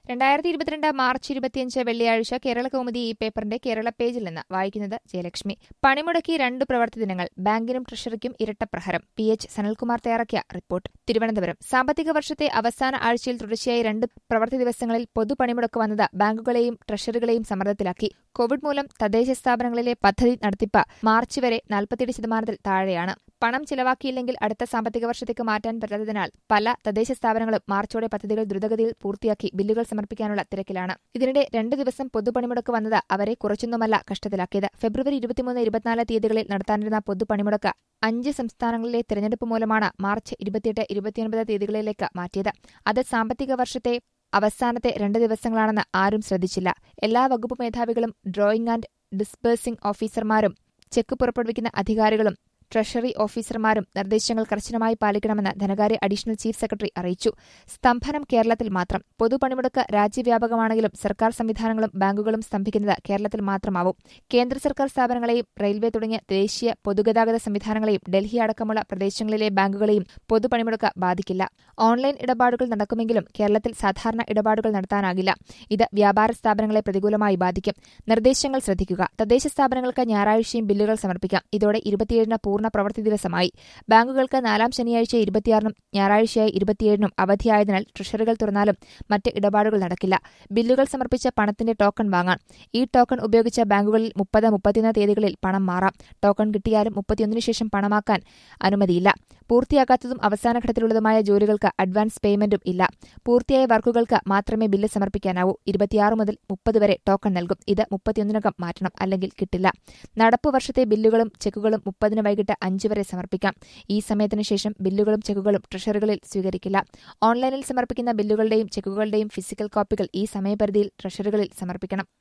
രണ്ടായിരത്തി ഇരുപത്തിരണ്ട് മാർച്ച് ഇരുപത്തിയഞ്ച് വെള്ളിയാഴ്ച കേരള കൗമുദി ഈ പേപ്പറിന്റെ കേരള പേജിൽ നിന്ന് വായിക്കുന്നത് ജയലക്ഷ്മി പണിമുടക്കി രണ്ട് പ്രവർത്തി ദിനങ്ങൾ ബാങ്കിനും ട്രഷറിക്കും ഇരട്ടപ്രഹരം പി എച്ച് സനൽകുമാർ തയ്യാറാക്കിയ റിപ്പോർട്ട് തിരുവനന്തപുരം സാമ്പത്തിക വർഷത്തെ അവസാന ആഴ്ചയിൽ തുടർച്ചയായി രണ്ട് പ്രവർത്തി ദിവസങ്ങളിൽ പൊതുപണിമുടക്ക് വന്നത് ബാങ്കുകളെയും ട്രഷറികളെയും സമ്മർദ്ദത്തിലാക്കി കോവിഡ് മൂലം തദ്ദേശ സ്ഥാപനങ്ങളിലെ പദ്ധതി നടത്തിപ്പ് മാർച്ച് വരെ നാൽപ്പത്തിയെട്ട് ശതമാനത്തിൽ താഴെയാണ് പണം ചിലവാക്കിയില്ലെങ്കിൽ അടുത്ത സാമ്പത്തിക വർഷത്തേക്ക് മാറ്റാൻ പറ്റാത്തതിനാൽ പല തദ്ദേശ സ്ഥാപനങ്ങളും മാർച്ചോടെ പദ്ധതികൾ ദ്രുതഗതിയിൽ പൂർത്തിയാക്കി ബില്ലുകൾ സമർപ്പിക്കാനുള്ള തിരക്കിലാണ് ഇതിനിടെ രണ്ട് ദിവസം പൊതുപണിമുടക്ക് വന്നത് അവരെ കുറച്ചൊന്നുമല്ല കഷ്ടത്തിലാക്കിയത് ഫെബ്രുവരി ഇരുപത്തിമൂന്ന് ഇരുപത്തിനാല് തീയതികളിൽ നടത്താനിരുന്ന പൊതുപണിമുടക്ക് അഞ്ച് സംസ്ഥാനങ്ങളിലെ തെരഞ്ഞെടുപ്പ് മൂലമാണ് മാർച്ച് ഇരുപത്തിയെട്ട് ഇരുപത്തിയൊൻപത് തീയതികളിലേക്ക് മാറ്റിയത് അത് സാമ്പത്തിക വർഷത്തെ അവസാനത്തെ രണ്ട് ദിവസങ്ങളാണെന്ന് ആരും ശ്രദ്ധിച്ചില്ല എല്ലാ വകുപ്പ് മേധാവികളും ഡ്രോയിംഗ് ആൻഡ് ഡിസ്ബേഴ്സിംഗ് ഓഫീസർമാരും ചെക്ക് പുറപ്പെടുവിക്കുന്ന അധികാരികളും ട്രഷറി ഓഫീസർമാരും നിർദ്ദേശങ്ങൾ കർശനമായി പാലിക്കണമെന്ന് ധനകാര്യ അഡീഷണൽ ചീഫ് സെക്രട്ടറി അറിയിച്ചു സ്തംഭനം കേരളത്തിൽ മാത്രം പൊതുപണിമുടക്ക് രാജ്യവ്യാപകമാണെങ്കിലും സർക്കാർ സംവിധാനങ്ങളും ബാങ്കുകളും സ്തംഭിക്കുന്നത് കേരളത്തിൽ മാത്രമാവും കേന്ദ്ര സർക്കാർ സ്ഥാപനങ്ങളെയും റെയിൽവേ തുടങ്ങിയ ദേശീയ പൊതുഗതാഗത സംവിധാനങ്ങളെയും ഡൽഹി അടക്കമുള്ള പ്രദേശങ്ങളിലെ ബാങ്കുകളെയും പൊതുപണിമുടക്ക് ബാധിക്കില്ല ഓൺലൈൻ ഇടപാടുകൾ നടക്കുമെങ്കിലും കേരളത്തിൽ സാധാരണ ഇടപാടുകൾ നടത്താനാകില്ല ഇത് വ്യാപാര സ്ഥാപനങ്ങളെ പ്രതികൂലമായി ബാധിക്കും നിർദ്ദേശങ്ങൾ ശ്രദ്ധിക്കുക തദ്ദേശ സ്ഥാപനങ്ങൾക്ക് ഞായറാഴ്ചയും ബില്ലുകൾ സമർപ്പിക്കാം ഇതോടെ ഇരുപത്തിയേഴിന് പൂർണ്ണ പ്രവൃത്തി ദിവസമായി ബാങ്കുകൾക്ക് നാലാം ശനിയാഴ്ച ഇരുപത്തിയാറിനും ഞായറാഴ്ചയായി ഇരുപത്തിയേഴിനും അവധിയായതിനാൽ ട്രഷറികൾ തുറന്നാലും മറ്റ് ഇടപാടുകൾ നടക്കില്ല ബില്ലുകൾ സമർപ്പിച്ച പണത്തിന്റെ ടോക്കൺ വാങ്ങാം ഈ ടോക്കൺ ഉപയോഗിച്ച ബാങ്കുകളിൽ മുപ്പത് മുപ്പത്തിയൊന്ന് തീയതികളിൽ പണം മാറാം ടോക്കൺ കിട്ടിയാലും മുപ്പത്തിയൊന്നിനു ശേഷം പണമാക്കാൻ അനുമതിയില്ല പൂർത്തിയാകാത്തതും അവസാന ഘട്ടത്തിലുള്ളതുമായ ജോലികൾക്ക് അഡ്വാൻസ് പേയ്മെന്റും ഇല്ല പൂർത്തിയായ വർക്കുകൾക്ക് മാത്രമേ ബില്ല് സമർപ്പിക്കാനാവൂ ഇരുപത്തിയാറ് മുതൽ മുപ്പത് വരെ ടോക്കൺ നൽകും ഇത് മുപ്പത്തിയൊന്നിനകം മാറ്റണം അല്ലെങ്കിൽ കിട്ടില്ല നടപ്പു വർഷത്തെ ബില്ലുകളും ചെക്കുകളും മുപ്പതിന് വൈകിട്ട് അഞ്ച് വരെ സമർപ്പിക്കാം ഈ സമയത്തിനു ശേഷം ബില്ലുകളും ചെക്കുകളും ട്രഷറികളിൽ സ്വീകരിക്കില്ല ഓൺലൈനിൽ സമർപ്പിക്കുന്ന ബില്ലുകളുടെയും ചെക്കുകളുടെയും ഫിസിക്കൽ കോപ്പികൾ ഈ സമയപരിധിയിൽ ട്രഷറികളിൽ സമർപ്പിക്കണം